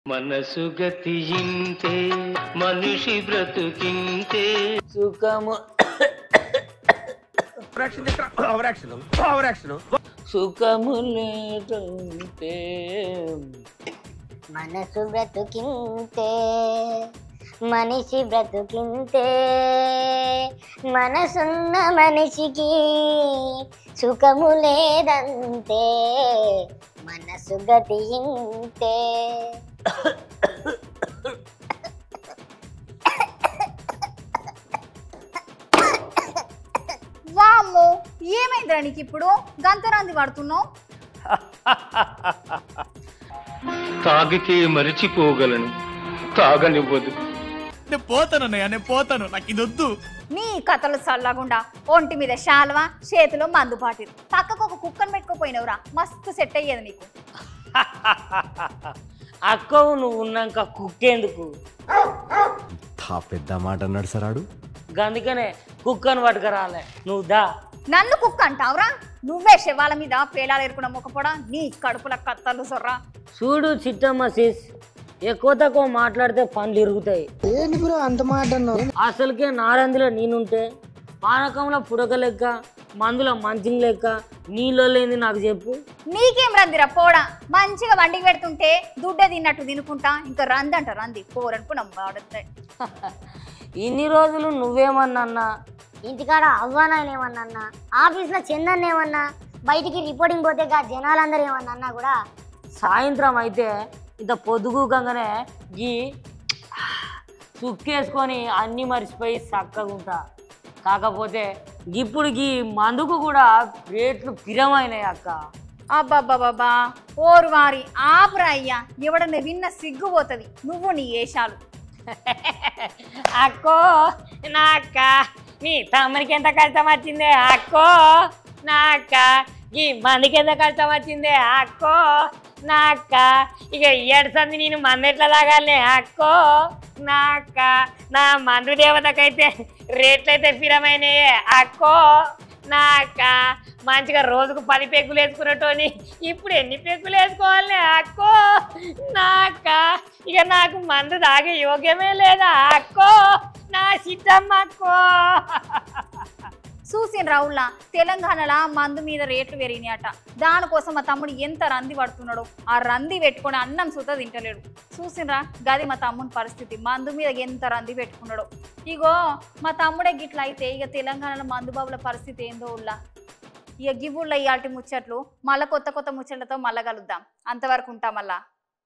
మనసు గతి ఇంతే మనిషి బ్రతుకింతే సుఖము ఓవరాక్షన్ ఓవరాక్షన్ సుఖము లేదంటే మనసు బ్రతుకింతే మనిషి బ్రతుకింతే మనసున్న మనిషికి సుఖము లేదంతే మనసు గతి ఇంతే వామ్మో ఏమైందిరా నీకు ఇప్పుడు గంతరాంది పడుతున్నావు తాగితే మరిచిపోగలను తాగనివ్వదు నేను పోతాను అన్నయ్య నేను పోతాను నాకు ఇది వద్దు నీ కథలు చల్లగుండా ఒంటి మీద శాల్వా చేతిలో మందు పాటిరు పక్కకు ఒక కుక్కను పెట్టుకోపోయినవురా మస్తు సెట్ అయ్యేది నీకు అక్కవు నువ్వు ఉన్నాక కుక్కేందుకు తా పెద్ద మాట అన్నాడు సరాడు అందుకనే కుక్కను పట్టుకురాలే నువ్వు దా నన్ను కుక్క అంటావురా నువ్వే శవాల మీద పేలాలు ఎరుకున్న మొక్కపోడా నీ కడుపుల కత్తలు సొర్రా చూడు చిట్టమ్మ సిస్ ఎక్కువ తక్కువ మాట్లాడితే పనులు ఇరుగుతాయి అసలుకే నారందిలో నేనుంటే పానకంలో పుడక లెక్క మందులో మంచింగ్ లెక్క నీళ్ళు లేని నాకు చెప్పు నీకేం రందిరా పోడా మంచిగా వండికి పెడుతుంటే దుడ్డే తిన్నట్టు తినుకుంటా ఇంకా రందంట రంది పోరనుకున్నాం వాడుతాయి ఇన్ని రోజులు నువ్వేమన్నా ఇంటికాడ అవ్వానాయన ఏమన్నా అన్నా ఆఫీస్లో చందన్ ఏమన్నా బయటికి రిపోర్టింగ్ పోతే గా జనాలందరూ ఏమన్నా అన్నా కూడా సాయంత్రం అయితే ఇంత పొద్దుగూకంగానే గీ సుక్కేసుకొని అన్నీ మర్చిపోయి చక్కగా ఉంటా కాకపోతే ఇప్పుడు గీ మందుకు కూడా రేట్లు పిరమైనాయి అక్క అబ్బాబ్బాబ్బా ఓరు వారి ఆపురా అయ్యా ఎవడన్నా విన్న సిగ్గుపోతుంది నువ్వు నీ ఏషాలు అక్కో నా అక్క నీ తమ్మునికి ఎంత కష్టం వచ్చిందే అక్కో నా అక్క ఈ మందికి ఎంత కష్టం వచ్చిందే అక్కో నా అక్క ఇక ఏడుసంది నేను మంది ఎట్లా తాగాలే అక్కో నా అక్క నా మందు దేవతకైతే రేట్లయితే ఫిరమైనయే అక్కో నా అక్క మంచిగా రోజుకు పది పెగ్గులు వేసుకున్నటోని ఇప్పుడు ఎన్ని పెగ్గులు వేసుకోవాలి అక్కో నా అక్క ఇక నాకు మందు తాగే యోగ్యమే లేదా అక్కో నా సిద్ధమ్మ అక్కో చూసిన రావుల్లా తెలంగాణలో మందు మీద రేట్లు పెరిగినాయట దానికోసం మా తమ్ముడు ఎంత రంది పడుతున్నాడో ఆ రంది పెట్టుకొని అన్నం సుత తింటలేడు చూసినరా గది మా తమ్ముని పరిస్థితి మందు మీద ఎంత రంది పెట్టుకున్నాడో ఇగో మా తమ్ముడే గిట్ల అయితే ఇక తెలంగాణలో మందు బాబుల పరిస్థితి ఏందో ఉల్లా ఇక గివ్వుళ్ళ ఇయాల్టి ముచ్చట్లు మళ్ళా కొత్త కొత్త ముచ్చట్లతో మళ్ళా కలుద్దాం అంతవరకు ఉంటాం మళ్ళా